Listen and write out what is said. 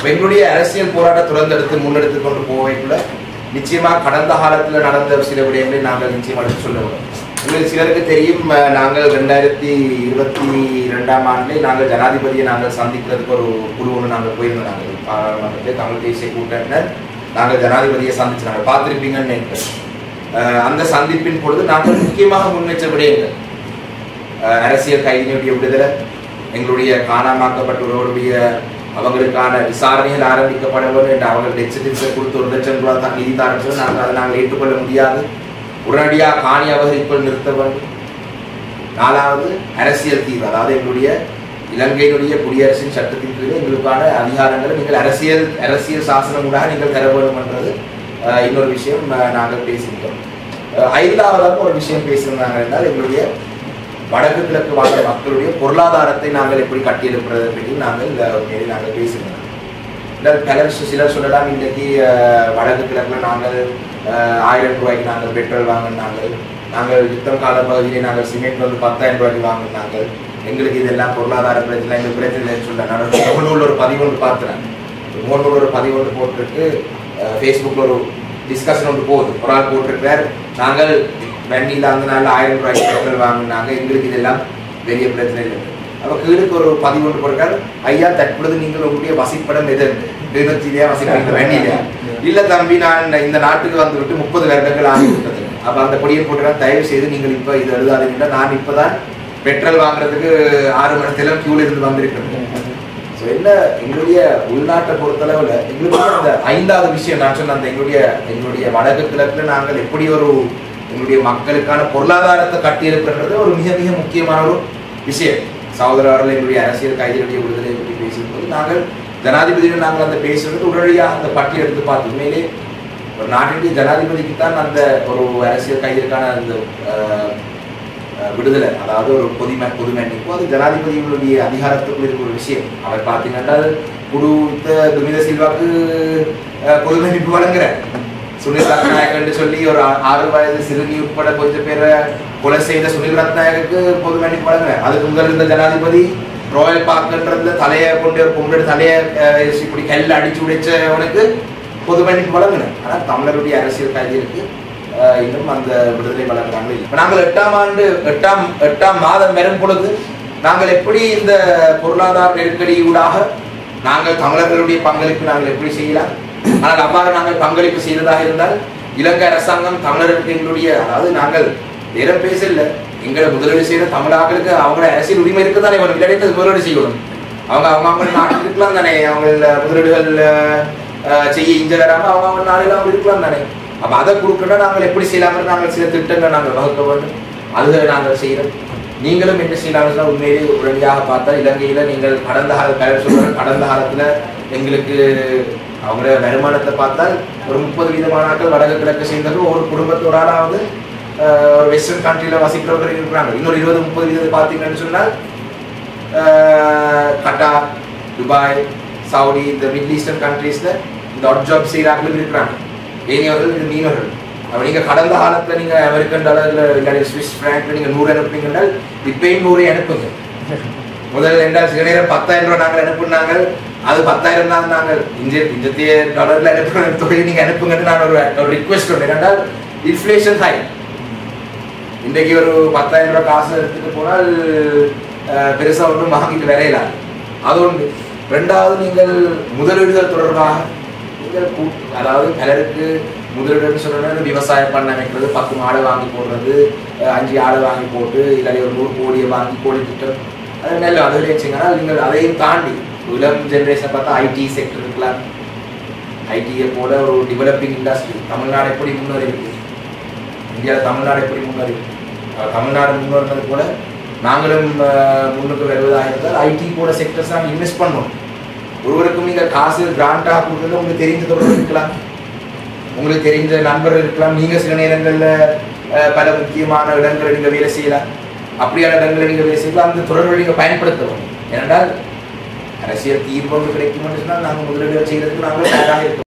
அப்ப எங்களுடைய அரசியல் போராட்ட துறந்தெடுத்து முன்னெடுத்து கொண்டு போவைக்குள்ள நிச்சயமா கடந்த காலத்துல நடந்த சில விடயங்களை நாங்கள் நிச்சயமா எடுத்து சொல்ல வேண்டும் உங்களுக்கு சிலருக்கு தெரியும் அஹ், நாங்கள் ரெண்டாயிரத்தி இருபத்தி ரெண்டாம் ஆண்டிலே நாங்கள் ஜனாதிபதியை நாங்கள் சந்திக்கிறதுக்கு ஒரு குழு ஒன்று நாங்கள் போயிருந்தோம் நாங்கள் பாராளுமன்றத்தில் தமிழ் தேசிய கூட்டத்தினர் நாங்கள் ஜனாதிபதியை சந்திச்சு நாங்கள் பார்த்துருப்பீங்கன்னு நினைக்கிறேன் அஹ், அந்த சந்திப்பின் பொழுது நாங்கள் முக்கியமாக முன்வச்ச விடயங்கள் அஹ், அரசியல் கைதியினுடைய விடுதலை எங்களுடைய காணாமாக்கப்பட்டவர்களுடைய அவங்களுக்கான விசாரணைகள் ஆரம்பிக்கப்பட வேண்டும் என்று அவர்கள் எச்சரிக்கை கொடுத்து ஒரு லட்சம் ரூபாய் தான் நிதி தாரம் சொல்லி நாங்கள் அதை நாங்கள் ஏற்றுக்கொள்ள முடியாது உடனடியாக காணி அபகரிப்பை நிறுத்த வேண்டும் நாலாவது அரசியல் தீர்வு அதாவது எங்களுடைய இலங்கையினுடைய குடியரசின் சட்டத்தின் கீழ் எங்களுக்கான அதிகாரங்களை நீங்கள் அரசியல் அரசியல் சாசனம் ஊடாக நீங்கள் தர வேண்டும் என்றது அஹ், இன்னொரு விஷயம் அஹ், நாங்கள் பேசியிருக்கோம் அஹ், ஐந்தாவதாக ஒரு விஷயம் பேசியிருந்தாங்க என்றால் எங்களுடைய வடக்கு கிழக்கு வாழ்ந்த மக்களுடைய பொருளாதாரத்தை நாங்கள் எப்படி கட்டியெழுப்புறது பற்றி நாங்கள் அஹ், உண்மையிலே நாங்கள் பேசியிருந்தோம் இல்லை பலர் சு- சிலர் சொல்லலாம் இன்றைக்கு அஹ், வடக்கு கிழக்குல நாங்கள் அஹ், ஆயிரம் ரூபாய்க்கு நாங்கள் பெட்ரோல் வாங்கினாங்க நாங்கள் யுத்தம் கால பகுதியிலே நாங்கள் சிமெண்ட் வந்து பத்தாயிரம் ரூபாய்க்கு வாங்கினாங்க எங்களுக்கு இதெல்லாம் பொருளாதார பிரச்சனை எங்களுக்கு பிரச்சனை இல்லைன்னு சொல்ல நான் முகநூல் ஒரு பதிவு ஒன்று பார்த்துறேன் முகநூல் ஒரு பதிவு ஒன்று போட்டிருக்கு ஃபேஸ்புக்கில் ஒரு டிஸ்கஷன் ஒன்று போகுது ஒரு ஆள் போட்டிருக்கிறார் நாங்கள் வண்டியில் அந்த நாள் ஆயிரம் ரூபாய்க்கு பெட்ரோல் வாங்கினாங்க எங்களுக்கு இதெல்லாம் பெரிய பிரச்சனை இல்லை அப்போ கீழுக்கு ஒரு பதிவு ஒன்று போட்டிருக்கார் ஐயா தற்பொழுது நீங்கள் உங்களுடைய வசிப்படம் எது கிளிநொச்சியிலேயே வசிப்பீங்க வண்டியிலையா இல்ல தம்பி நான் இந்த நாட்டுக்கு வந்து விட்டு முப்பது வருடங்கள் ஆகிவிட்டது அப்ப அந்த கொடியை போட்டுதான் தயவு செய்து நீங்கள் இப்ப இது எழுதாதீங்கன்னா நான் இப்பதான் பெட்ரோல் வாங்குறதுக்கு ஆறு மணி நேரம் கியூல இருந்து வந்திருக்கிறேன் ஸோ என்ன எங்களுடைய உள்நாட்டை பொறுத்தளவுல எங்களுடைய அந்த ஐந்தாவது விஷயம் நான் சொன்ன அந்த எங்களுடைய எங்களுடைய வடக்கு கிழக்குல நாங்கள் எப்படி ஒரு எங்களுடைய மக்களுக்கான பொருளாதாரத்தை கட்டியிருக்கிறது ஒரு மிக மிக முக்கியமான ஒரு விஷயம் சகோதரர்கள் எங்களுடைய அரசியல் கைதிகளுடைய விடுதலை பற்றி பேசும்போது நாங்கள் ஜனாதிபதியுடன் நாங்கள் அந்த பேசுறது உடனடியாக அந்த பட்டியல் எடுத்து பார்த்தோம் உண்மையிலே ஒரு நாட்டினுடைய ஜனாதிபதிக்கு தான் அந்த ஒரு அரசியல் கைதிற்கான அந்த அஹ், அஹ், விடுதலை அதாவது ஒரு பொதுமை பொதுமை இப்போ அது ஜனாதிபதிகளுடைய அதிகாரத்துக்குள் இருக்கிற ஒரு விஷயம் அவர் பார்த்தீங்கன்னா குடுத்த துமித சில்வாக்கு அஹ், பொது மன்னிப்பு வழங்குற சுனில் ரத்நாயகன்னு சொல்லி ஒரு ஆ- ஆறு வயது சிறுமி உட்பட கொஞ்சம் பேரை கொலை செய்த சுனில் ரத்நாயகருக்கு பொது மன்னிப்பு வழங்குற அதுக்கு முதல் இருந்த ஜனாதிபதி ராயல் பார்க்கன்றதுல தலையை கொண்டு ஒரு பொம்பளை தலையை அஹ், இப்படி கல்ல அடிச்சு உடைச்சவனுக்கு பொது மன்னிப்பு வழங்கினேன் ஆனா தமிழருடைய அரசியல் கைதிகளுக்கு அஹ், இன்னும் அந்த விடுதலை வழங்குறாங்க இல்லை. இப்ப நாங்கள் எட்டாம் ஆண்டு எட்டாம் எட்டாம் மாதம் வரும் பொழுது நாங்கள் எப்படி இந்த பொருளாதார நெருக்கடியூடாக நாங்கள் தமிழர்களுடைய பங்களிப்பு நாங்கள் எப்படி செய்யலாம் ஆனால் அவ்வாறு நாங்கள் பங்களிப்பு செய்ததாக இருந்தால் இலங்கை அரசாங்கம் தமிழர்களுக்கு எங்களுடைய அதாவது நாங்கள் வேற பேசல எங்களை முதலீடு செய்யற தமிழாக்களுக்கு அவங்களோட அரசியல் உரிமை இருக்கு தானே வேணும் இல்லாட்டி அது முதலீடு செய்யணும் அவங்க அவங்க அவங்க நாட்டில் இருக்கலாம் தானே அவங்க முதலீடுகள் அஹ், செய்ய இஞ்ச வராம அவங்க அவங்க நாளில் அவங்க இருக்கலாம் தானே அப்ப அதை கொடுக்கணும் நாங்கள் எப்படி செய்யலாம்னு நாங்கள் சில திட்டங்களை நாங்கள் வகுக்க வேண்டும் அதுகளை நாங்கள் செய்யறோம் நீங்களும் என்ன செய்யலாம்னு உண்மையிலே உடனடியாக பார்த்தா இலங்கையில நீங்கள் கடந்த கால கலர் சொல்ற கடந்த காலத்துல எங்களுக்கு அவங்களோட வருமானத்தை பார்த்தால் ஒரு முப்பது வீதமான ஆட்கள் வடக்கு கிழக்கு சேர்ந்தவர்கள் ஒரு குடும்பத்து ஒரு ஆளாவது அஹ், ஒரு வெஸ்டர்ன் கண்ட்ரில வசிக்கிறவர்கள் இருக்கிறாங்க இன்னொரு இருபது முப்பது வீதத்தை பார்த்தீங்கன்னு சொன்னால் அஹ், கட்டார் துபாய் சவுதி இந்த மிடில் ஈஸ்டர்ன் கண்ட்ரீஸ்ல இந்த ஆட் ஜாப் செய்கிறார்களும் இருக்கிறாங்க ஏனியவர்கள் இது மீனவர்கள் அப்ப நீங்க கடந்த காலத்துல நீங்க அமெரிக்கன் டாலர்ல இல்லாட்டி சுவிஸ் பிராங்க்ல நீங்க நூறு அனுப்புனீங்கன்னா இப்பயும் நூறு அனுப்புங்க முதல்ல என்றால் சில நேரம் பத்தாயிரம் ரூபாய் நாங்கள் அனுப்புனாங்க அது பத்தாயிரம் தான் நாங்கள் இஞ்ச இஞ்சத்திய டாலர்ல அனுப்புற தொகை நீங்க அனுப்புங்கன்னு நான் ஒரு ஒரு ரிக்வெஸ்ட் பண்ணேன் ஏனென்றால் இன்ஃப்ளேஷன் ஹை இன்றைக்கு ஒரு பத்தாயிரம் ரூபாய் காசு எடுத்துட்டு போனால் அஹ், பெருசா ஒன்றும் வாங்கிட்டு விரையலாம் அது ஒன்று ரெண்டாவது நீங்கள் முதலீடுகள் தொடர்பாக நீங்கள் கூ- அதாவது பலருக்கு முதலீடுன்னு சொல்லணும்னா விவசாயம் பண்ண வைக்கிறது பத்து மாடு வாங்கி போடுறது அஹ், அஞ்சு ஆடு வாங்கி போட்டு இல்லாட்டி ஒரு நூறு கோடியை வாங்கி கோடி திட்டம் அது நல்ல அதில் வச்சிங்கன்னா நீங்கள் அதையும் தாண்டி இளம் ஜென்ரேஷன் பார்த்தா ஐடி செக்டர் இருக்கலாம் ஐடியை போல ஒரு டெவலப்பிங் இண்டஸ்ட்ரி தமிழ்நாடு எப்படி முன்னேறி இருக்கு இந்தியாவில் தமிழ்நாடு எப்படி முன்னேறி இருக்கு அஹ் தமிழ்நாடு முன்னேறினது போல நாங்களும் அஹ், முன்னுக்கு வருவதாக இருந்தால் ஐடி போல செக்டர்ஸ் நாங்கள் இன்வெஸ்ட் பண்ணோம் ஒருவருக்கும் நீங்கள் காசு கிராண்டாக கொடுக்குறது உங்களுக்கு தெரிஞ்ச தொடர்பு இருக்கலாம் உங்களுக்கு தெரிஞ்ச நண்பர்கள் இருக்கலாம் நீங்கள் சில நேரங்களில் பல முக்கியமான இடங்களை நீங்கள் வேலை செய்யலாம் அப்படியான இடங்களை நீங்கள் வேலை செய்யலாம் அந்த தொடர்பை நீங்கள் பயன்படுத்தணும் ஏனென்றால் அரசியல் தீர்வு ஒன்று கிடைக்கும் என்று சொன்னால் நாங்கள் முதலீடு செய்யறதுக்கு நாங்கள் தயாராக இருக்கோம்